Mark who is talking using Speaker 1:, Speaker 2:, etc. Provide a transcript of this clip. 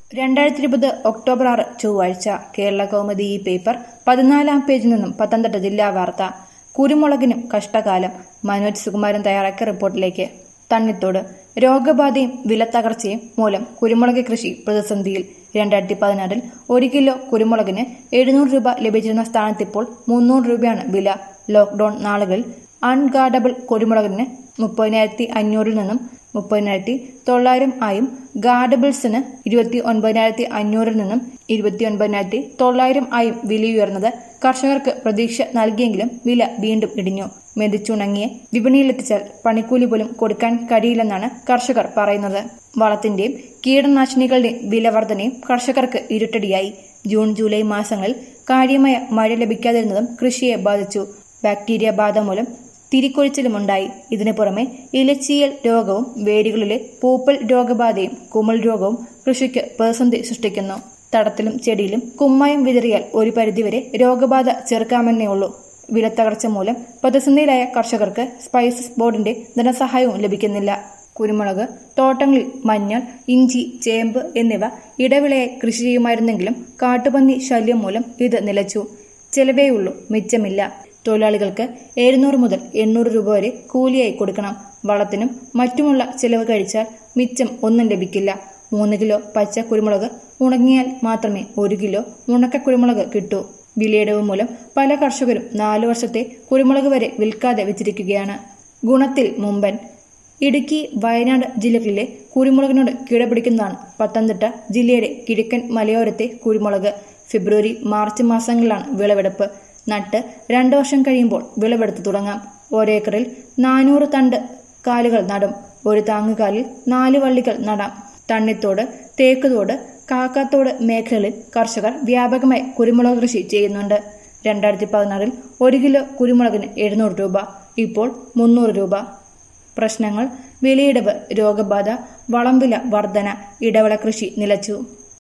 Speaker 1: രണ്ടായിരത്തി ഇരുപത് ഒക്ടോബർ ആറ് ചൊവ്വാഴ്ച കേരള കൗമുദി ഈ പേപ്പർ പതിനാലാം പേജിൽ നിന്നും പത്തനംതിട്ട ജില്ലാ വാർത്ത കുരുമുളകിനും കഷ്ടകാലം മനോജ് സുകുമാരൻ തയ്യാറാക്കിയ റിപ്പോർട്ടിലേക്ക് തണ്ണിത്തോട് രോഗബാധയും വിലത്തകർച്ചയും മൂലം കുരുമുളക് കൃഷി പ്രതിസന്ധിയിൽ രണ്ടായിരത്തി പതിനാറിൽ ഒരു കിലോ കുരുമുളകിന് എഴുന്നൂറ് രൂപ ലഭിച്ചിരുന്ന സ്ഥാനത്തിപ്പോൾ മുന്നൂറ് രൂപയാണ് വില ലോക്ക്ഡൌൺ നാളുകളിൽ അൺഗാർഡബിൾ കുരുമുളകിന് മുപ്പതിനായിരത്തി അഞ്ഞൂറിൽ നിന്നും മുപ്പതിനായിരത്തി തൊള്ളായിരം ആയും ഗാർഡബിൾസിന് ഇരുപത്തി ഒൻപതിനായിരത്തി അഞ്ഞൂറിൽ നിന്നും ഇരുപത്തി ഒൻപതിനായിരത്തി തൊള്ളായിരം ആയും വിലയുയർന്നത് കർഷകർക്ക് പ്രതീക്ഷ നൽകിയെങ്കിലും വില വീണ്ടും ഇടിഞ്ഞു മെതിച്ചുണങ്ങിയ വിപണിയിലെത്തിച്ചാൽ പണിക്കൂലി പോലും കൊടുക്കാൻ കഴിയില്ലെന്നാണ് കർഷകർ പറയുന്നത് വളത്തിന്റെയും കീടനാശിനികളുടെയും വില വർധനയും കർഷകർക്ക് ഇരുട്ടടിയായി ജൂൺ ജൂലൈ മാസങ്ങളിൽ കാര്യമായ മഴ ലഭിക്കാതിരുന്നതും കൃഷിയെ ബാധിച്ചു ബാക്ടീരിയ ബാധ മൂലം തിരിക്കൊഴിച്ചിലുമുണ്ടായി ഇതിനു പുറമെ ഇലച്ചീയൽ രോഗവും വേരുകളിലെ പൂപ്പൽ രോഗബാധയും കുമിൾ രോഗവും കൃഷിക്ക് പ്രതിസന്ധി സൃഷ്ടിക്കുന്നു തടത്തിലും ചെടിയിലും കുമ്മായം വിതറിയാൽ ഒരു പരിധിവരെ രോഗബാധ ചെറുക്കാമെന്നേ ഉള്ളൂ വിലത്തകർച്ച മൂലം പ്രതിസന്ധിയിലായ കർഷകർക്ക് സ്പൈസസ് ബോർഡിന്റെ ധനസഹായവും ലഭിക്കുന്നില്ല കുരുമുളക് തോട്ടങ്ങളിൽ മഞ്ഞൾ ഇഞ്ചി ചേമ്പ് എന്നിവ ഇടവിളയായി കൃഷി ചെയ്യുമായിരുന്നെങ്കിലും കാട്ടുപന്നി ശല്യം മൂലം ഇത് നിലച്ചു ചെലവേയുള്ളൂ മിച്ചമില്ല തൊഴിലാളികൾക്ക് എഴുന്നൂറ് മുതൽ എണ്ണൂറ് രൂപ വരെ കൂലിയായി കൊടുക്കണം വളത്തിനും മറ്റുമുള്ള ചെലവ് കഴിച്ചാൽ മിച്ചം ഒന്നും ലഭിക്കില്ല മൂന്ന് കിലോ പച്ച കുരുമുളക് ഉണങ്ങിയാൽ മാത്രമേ ഒരു കിലോ ഉണക്ക കുരുമുളക് കിട്ടൂ വിലയിടവ് മൂലം പല കർഷകരും നാലു വർഷത്തെ കുരുമുളക് വരെ വിൽക്കാതെ വെച്ചിരിക്കുകയാണ് ഗുണത്തിൽ മുമ്പൻ ഇടുക്കി വയനാട് ജില്ലകളിലെ കുരുമുളകിനോട് കിടപിടിക്കുന്നതാണ് പത്തനംതിട്ട ജില്ലയുടെ കിഴക്കൻ മലയോരത്തെ കുരുമുളക് ഫെബ്രുവരി മാർച്ച് മാസങ്ങളിലാണ് വിളവെടുപ്പ് നട്ട് രണ്ടു വർഷം കഴിയുമ്പോൾ വിളവെടുത്ത് തുടങ്ങാം ഒരേക്കറിൽ നാനൂറ് തണ്ട് കാലുകൾ നടും ഒരു താങ്ങുകാലിൽ നാല് വള്ളികൾ നടാം തണ്ണിത്തോട് തേക്കുതോട് കാക്കാത്തോട് മേഖലകളിൽ കർഷകർ വ്യാപകമായി കുരുമുളക് കൃഷി ചെയ്യുന്നുണ്ട് രണ്ടായിരത്തി പതിനാറിൽ ഒരു കിലോ കുരുമുളകിന് എഴുന്നൂറ് രൂപ ഇപ്പോൾ മുന്നൂറ് രൂപ പ്രശ്നങ്ങൾ വിലയിടവ് രോഗബാധ വളംവില വർധന ഇടവള കൃഷി നിലച്ചു